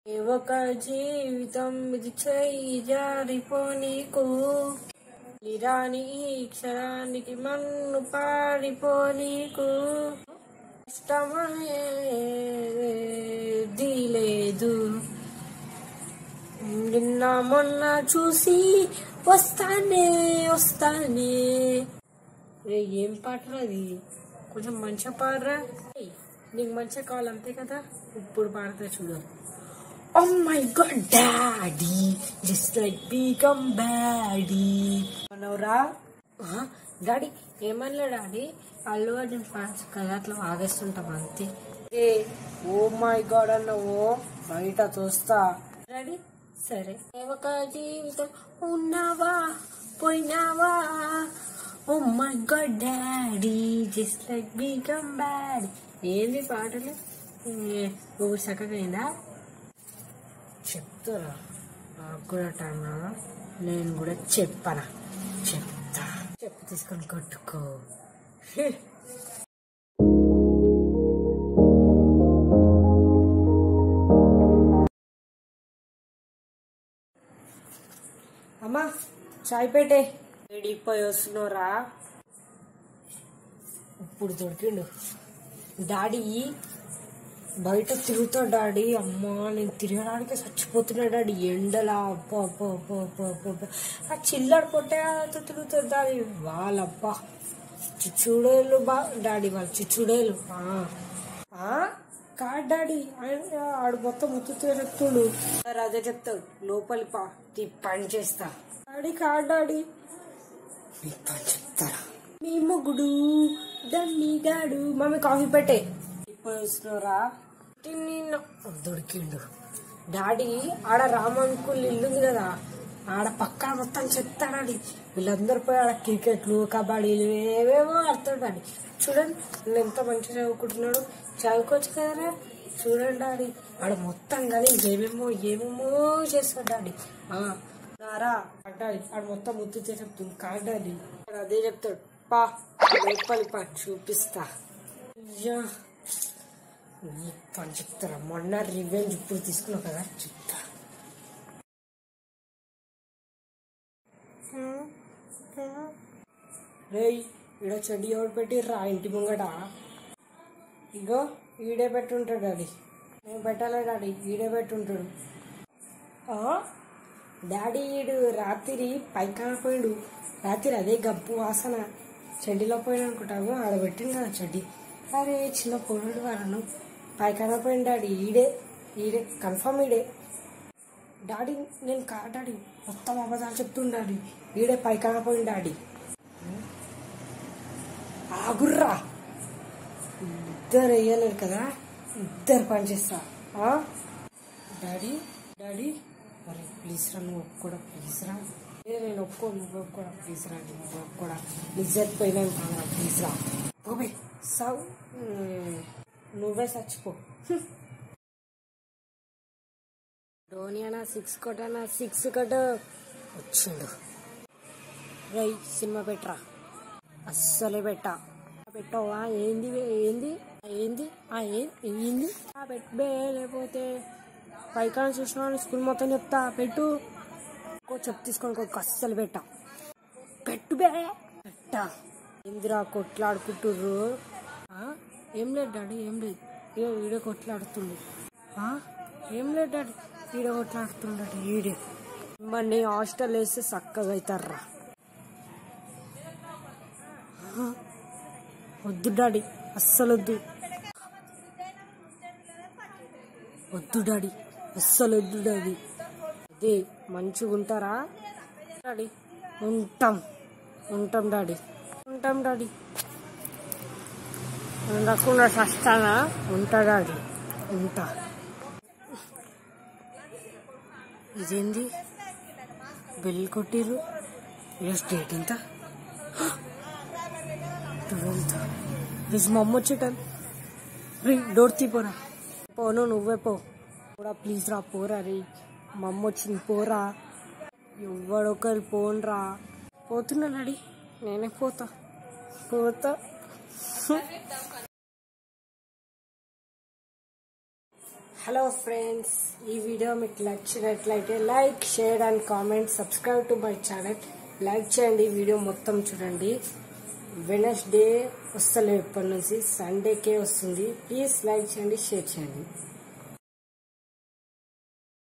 ఏ ఒక జీవితం ఇది చెయ్యి జారిపోనీకు రాని ఈ క్షణానికి మన్ను పాడిపోనీకు ఇష్టమేది లేదు నిన్న మొన్న చూసి వస్తానే వస్తానే రే ఏం పాటరా అది కొంచెం మంచిగా పాడరా ఏయ్, నీకు మంచిగా కావాలి అంతే కదా ఇప్పుడు పాడతా చూడు oh my god daddy just like become baddie మనవరా డాడీ ఏమన్నా డాడీ అల్లు అర్జున్ ఫ్యాన్స్ కదా అట్లా ఆగేస్తుంటాం అంతే ఏ ఓ మై గాడ్ అన్నవో బయట చూస్తా డాడీ సరే ఒక జీవితం ఉన్నావా పోయినావా oh my god daddy just like become bad ఏంది పాటలు ఊరు చక్కగా అయిందా చెప్తారా నాకు కూడా టైం రాదా నేను కూడా చెప్పనా చెప్తా చెప్పు తీసుకొని కొట్టుకో అమ్మా చాయ్ పెట్టే వెళ్ళిపోయి వస్తున్నారా ఇప్పుడు దొరికిండు డాడీ బయట తిరుగుతాడు డాడీ అమ్మా నేను తిరగడానికి చచ్చిపోతున్నా డాడీ ఎండలా అబ్బా అబ్బా అబ్బా అబ్బా అబ్బా అబ్బా. ఆ చిల్లడు పొట్టేతో తిరుగుతాడు డాడీ వాళ్ళబ్బా చిచ్చుడేలు బా డాడీ వాళ్ళు చిచ్చుడేలు ఆ. ఆ? కాదు డాడీ ఆయన ఆడు మొత్తం ముత్తుతో చెప్తుడు సార్ అదే చెప్తాడు లోపలి పా నీ పని చేస్తా డాడీ కాదు డాడీ నీ పని చెప్తారా మీ మొగుడు దాన్ని గాడు మమ్మీ కాఫీ పెట్టే ఇప్పుడు వస్తున్నారా నిన్న దొరికిండు డాడీ ఆడ రామంకుల్ ఇల్లు ఉంది కదా ఆడ పక్కన మొత్తం చెప్తాడాడి వీళ్ళందరూ పోయి ఆడ క్రికెట్లు కబడ్డీలు ఏవేవో ఆడతాడు డాడీ చూడండి నేను ఎంత మంచిగా చదువుకుంటున్నాడు చదువుకోవచ్చు కదరా చూడండి డాడీ ఆడ మొత్తం కానీ ఏమేమో ఏమేమో చేస్తాడు డాడీ ఆ, రారా డాడీ ఆడ మొత్తం ముద్దు చెప్తుంది కాదు డాడీ ఆడు అదే చెప్తాడు పా లోపలి పా చూపిస్తా అయ్యా నీ పని చెప్తారా మొన్న రివెంజ్ ఇప్పుడు తీసుకున్నావు కదా చెప్తా రేయ్ ఈడ చెడ్డి ఎవడు పెట్టిర్రా ఇంటి ముంగట ఇగో ఈడే పెట్టుంటాడు డాడీ నేను పెట్టాలి డాడీ ఈడే పెట్టుంటాడు ఆ? డాడీ ఈడు రాత్రి పైకాన పోయిండు రాత్రి అదే గబ్బు వాసన చెడ్డీలో పోయిన అనుకుంటావు ఆడ పెట్టిండు కదా చెడ్డి అరే చిన్న పొరుడు వాళ్ళను పైకాన పోయిండు డాడీ ఈడే ఈడే కన్ఫర్మ్ ఈడే డాడీ నేను కా డాడీ మొత్తం అబద్ధాలు చెప్తుండు డాడీ ఈడే పైకాన పోయిండు డాడీ ఆగుర్రా ఇద్దరు వేయలేరు కదా ఇద్దరు పనిచేస్తా ఆ? డాడీ డాడీ మరి ప్లీజ్ రా నువ్వు ఒప్పుకోడా ప్లీజ్ రా ఏ నేను ఒప్పుకో నువ్వు ఒప్పుకోడా ప్లీజ్ రా నువ్వు ఒప్పుకోడా నిజం పోయినాను కాదా ప్లీజ్ రా ఓబే సావు ఉమ్, నువ్వే చచ్చిపో ధోని అన్న సిక్స్ కొట్టనా సిక్స్ కొట్ట వచ్చిండు రై సినిమా పెట్టరా అస్సలే పెట్టా పెట్టవా ఏంది ఏంది ఆ ఏంది ఆ ఏం ఏంది ఆ పెట్టే లేకపోతే పైకాన చూసిన స్కూల్ మొత్తం చెప్తా పెట్టు ఇంకో చెప్పు తీసుకొని ఇంకొక అస్సలు పెట్టా పెట్టు బే పెట్టా ఏందిరా కొట్లాడుకుంటుర్రు ఆ? ఏం లేదు డాడీ ఏం లేదు ఇగో ఈడే కొట్లాడుతుండు ఆ? ఏం లేదు డాడీ ఈడే కొట్లాడుతుండట ఈడే మరి హాస్టల్ వేస్తే చక్కగా అవుతారా వద్దు డాడీ అస్సలు వద్దు వద్దు డాడీ అస్సలు వద్దు డాడీ అదే మంచిగా ఉంటారా డాడీ ఉంటాం ఉంటాం డాడీ ఉంటాం డాడీ ఉండకుండా చస్తానా ఉంటా డాడీ ఉంటా ఇదేంది బెల్ కొట్టిర్రు ఈరోజు డేట్ ఎంత ట్వెల్త్ రేపు మా అమ్మ వచ్చేటాను రీ డోర్ తీపోరా పోను నువ్వే పో కూడా ప్లీజ్ రా పోరా రే మా అమ్మ వచ్చింది పోరా ఎవడొకరు పోన్రా పోతున్నా డాడీ నేనే పోతా పోతా హలో ఫ్రెండ్స్ ఈ వీడియో మీకు నచ్చినట్లయితే like share and comment subscribe to my channel like చేయండి ఈ వీడియో మొత్తం చూడండి వెనస్డే వస్తలేదు ఇప్పటి నుంచి సండేకే వస్తుంది ప్లీజ్ లైక్ చేయండి షేర్ చేయండి